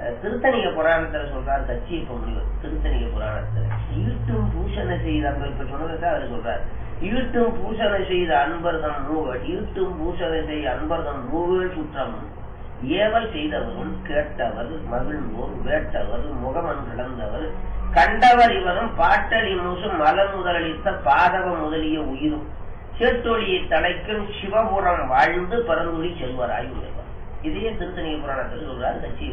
அஹ், திருத்தணிக புராணத்துல சொல்றார் கச்சியப்ப முனிவர் திருத்தணிக புராணத்துல ஈட்டும் பூஷணை செய்த அந்த இப்ப சொன்னதான் அவர் சொல்றார் ஈட்டும் பூஷணை செய்த அன்பர்தம் மூவர் ஈட்டும் பூஷணை செய்த அன்பர்தம் மூவர் சுற்றம் ஏவல் செய்தவரும் கேட்டவர் மகிழ்வோர் வேட்டவர் முகமன் கிடந்தவர் கண்டவர் இவரும் பாட்டடி மூசும் மலர் முதலளித்த பாதவ முதலிய உயிரும் சேட்டொழியை தலைக்கும் சிவபுரம் வாழ்ந்து பரந்துரி செல்வராய் உடையவர் இதையே திருத்தணிக புராணத்தில் சொல்றாரு கட்சி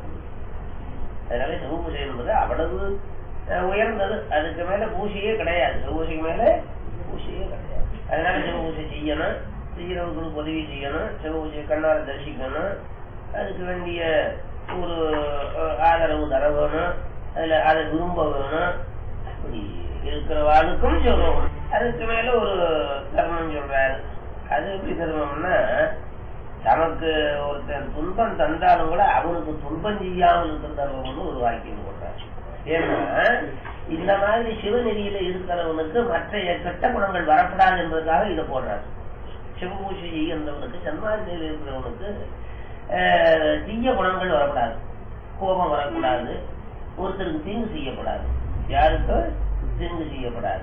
அதனால சிவபூஜை என்பது அவ்வளவு அஹ், உயர்ந்தது அதுக்கு மேல பூஜையே கிடையாது சிவபூஜைக்கு மேல பூஜையே கிடையாது அதனால சிவபூஜை செய்யணும் செய்யறவங்களுக்கு உதவி செய்யணும் சிவபூஜை கண்ணார தரிசிக்கணும் அதுக்கு வேண்டிய ஒரு அஹ், ஆதரவு தர வேணும் அதுல அதை விரும்ப வேணும் அப்படி இருக்கிறவாளுக்கும் சொல்லணும் அதுக்கு மேல ஒரு தர்மம் சொல்றாரு அது எப்படி தர்மம்னா தனக்கு ஒருத்தன் துன்பம் தந்தாலும் கூட அவனுக்கு துன்பம் செய்யாமல் இருக்கிற தர்மம்னு ஒரு வாக்கியம் போடுறாரு ஏன்னா இந்த மாதிரி சிவநெறியில இருக்கிறவனுக்கு மற்ற கெட்ட குணங்கள் வரக்கூடாது என்பதற்காக இதை போடுறாரு சிவபூஷை செய்கின்றவனுக்கு சன்மார்க்கையில் இருக்கிறவனுக்கு அஹ், தீய குணங்கள் வரக்கூடாது கோபம் வரக்கூடாது ஒருத்தருக்கு தீங்கு செய்யப்படாது யாருக்கு தீங்கு செய்யப்படாது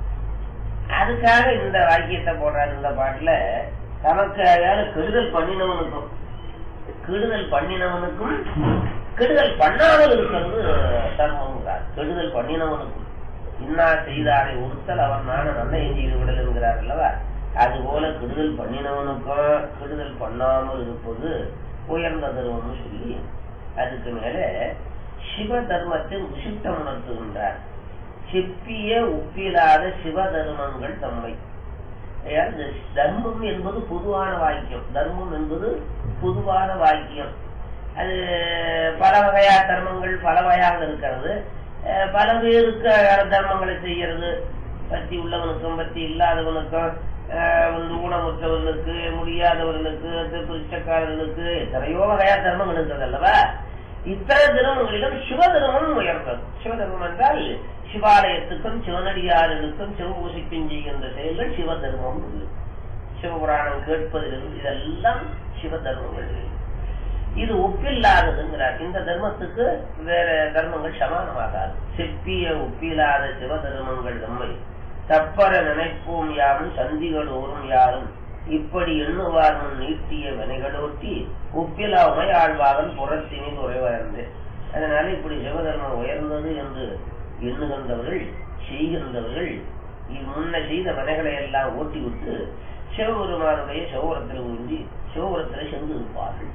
அதுக்காக இந்த வாக்கியத்தை போடுறாரு இந்த பாட்டுல தனக்கு அதால கெடுதல் பண்ணினவனுக்கும் கெடுதல் பண்ணினவனுக்கும் கெடுதல் பண்ணாமல் இருக்கிறது தர்மங்கிறார் கெடுதல் பண்ணினவனுக்கும் இன்னா செய்தாரை உறுத்தல் அவன் நான நல்ல எஞ்சியில் விடல் என்கிறார் அல்லவா அதுபோல கெடுதல் பண்ணினவனுக்கும் கெடுதல் பண்ணாமல் இருப்பது உயர்ந்த தர்மம்னு சொல்லி அதுக்கு மேல சிவ தர்மத்தை உசிட்டம் உணர்த்துகின்றார் செப்பிய ஒப்பிலாத சிவ தர்மங்கள் தம்மை அதாவது இந்த தர்மம் என்பது பொதுவான வாக்கியம் தர்மம் என்பது பொதுவான வாக்கியம் அது பல வகையா தர்மங்கள் பல வகையாக இருக்கிறது அஹ் பல பேருக்கு தர்மங்களை செய்யறது பத்தி உள்ளவனுக்கும் பத்தி இல்லாதவனுக்கும் அஹ் வந்து ஊனமுற்றவர்களுக்கு முடியாதவர்களுக்கு அது பிச்சைக்காரர்களுக்கு எத்தனையோ வகையா தர்மங்கள் இருக்கிறது அல்லவா இத்தனை தர்மங்களிலும் சிவதர்மம் உயர்ந்தது சிவதர்மம் என்றால் சிவாலயத்துக்கும் சிவனடியார்களுக்கும் சிவபூசிக்கும் செய்கின்ற செயல்கள் சிவதர்மம் உண்டு சிவபுராணம் கேட்பதிலிருந்து இதெல்லாம் சிவதர்மங்கள் இது ஒப்பில்லாததுங்கிறார் இந்த தர்மத்துக்கு வேற தர்மங்கள் சமானமாகாது செப்பிய ஒப்பில்லாத சிவ தர்மங்கள் நம்மை தப்பற நினைப்போம் யாரும் சந்திகள் ஓரும் யாரும் இப்படி எண்ணுவார் முன் நீட்டிய வினைகளோட்டி ஒப்பிலா உமையாழ்வாகன் புறத்தினில் உறைவரந்து அதனால இப்படி சிவதர்மம் உயர்ந்தது என்று எண்ணுகின்றவர்கள் செய்கின்றவர்கள் இது முன்ன செய்த வினைகளை எல்லாம் ஓட்டி விட்டு சிவபெருமானுடைய சிவபுரத்தில் ஊன்றி சிவபுரத்தில் சென்று இருப்பார்கள்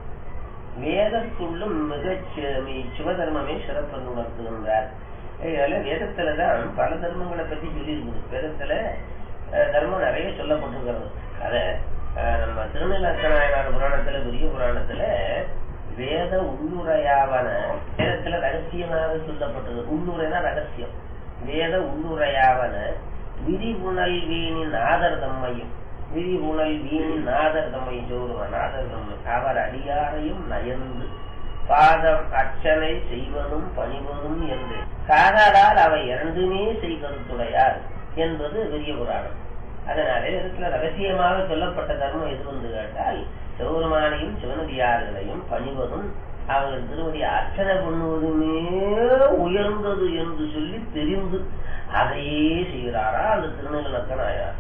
வேதத்துள்ளும் மிகச் சி- சிவதர்மமே சிறப்பு உணர்த்துகின்றார் இதனால வேதத்துலதான் பல தர்மங்களை பத்தி சொல்லியிருக்குது வேதத்துல அஹ், தர்மம் நிறைய சொல்லப்பட்டிருக்கிறது அத அஹ், நம்ம திருநீலக்கநாயனார் புராணத்துல பெரிய புராணத்துல வேத உள்ளுரையாவன வேதத்துல ரகசியமாக சொல்லப்பட்டது உள்ளுரைனா ரகசியம் வேத உள்ளுரையாவன விரிவுணல் வீணின் ஆதர் தம்மையும் விரிவுணல் வீணின் ஆதர் தம்மையும் சோறுவன் ஆதர் தம்மை அவர் அடியாரையும் நயந்து பாதம் அர்ச்சனை செய்வதும் பணிவதும் என்று காதலால் அவை இரண்டுமே செய்கருத்துடையார் என்பது பெரிய புராணம் அதனாலே இடத்துல ரகசியமாக சொல்லப்பட்ட தர்மம் எது வந்து கேட்டால் சிவபெருமானையும் சிவனடியார்களையும் பணிவதும் அவர்கள் திருவடி அர்ச்சனை பண்ணுவதுமே உயர்ந்தது என்று சொல்லி தெரிந்து அதையே செய்கிறாரா அந்த திருநெல்வேலக்கனாயார்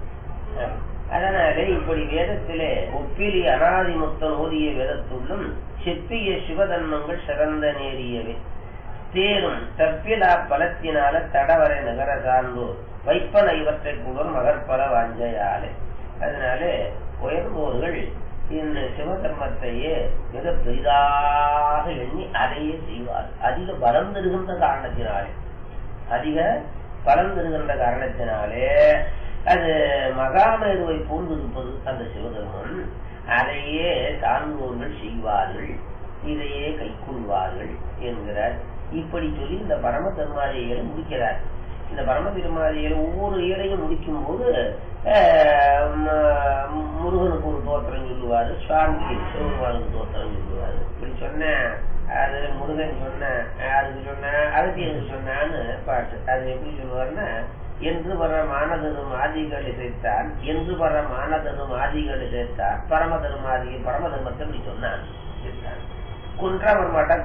அதனாலே இப்படி வேதத்திலே ஒப்பிலி அனாதிமுத்தன் ஓதிய வேதத்துள்ளும் செப்பிய சிவதன்மங்கள் சிறந்த நேரியவே தேரும் தப்பிலா பலத்தினால தடவரை நகர சார்ந்தோர் வைப்பன இவற்றை கூறும் மகற்பல வாஞ்சையாலே அதனாலே உயர்ந்தோர்கள் இந்த சிவதர்மத்தையே மிக பெரிதாக எண்ணி அதையே செய்வார் அதிக பலம் தருகின்ற காரணத்தினாலே அதிக பலம் தருகின்ற காரணத்தினாலே அது மகாமேருவை போன்றிருப்பது அந்த சிவதர்மம் அதையே சார்ந்தோர்கள் செய்வார்கள் இதையே கைக்கொள்வார்கள் என்கிறார் இப்படி சொல்லி இந்த பரம தர்மாதிகளை முடிக்கிறார் இந்த பரம திருமாதிகளை ஒவ்வொரு ஏழையும் முடிக்கும் போது முருகனுக்கு ஒரு தோற்றம் சொல்லுவாரு சுவாமிக்கு சிவபெருமானுக்கு தோற்றம் சொல்லுவாரு இப்படி சொன்ன அது முருகன் சொன்ன அதுக்கு சொன்ன அதுக்கு எதுக்கு சொன்னான்னு பாட்டு அது எப்படி சொல்லுவாருன்னா என்று வர மானதனும் ஆதிகள் சேர்த்தான் என்று வர மானதனும் ஆதிகள் சேர்த்தான் பரம தர்மாதி பரம தர்மத்தை இப்படி சொன்னான் குன்றவர் மட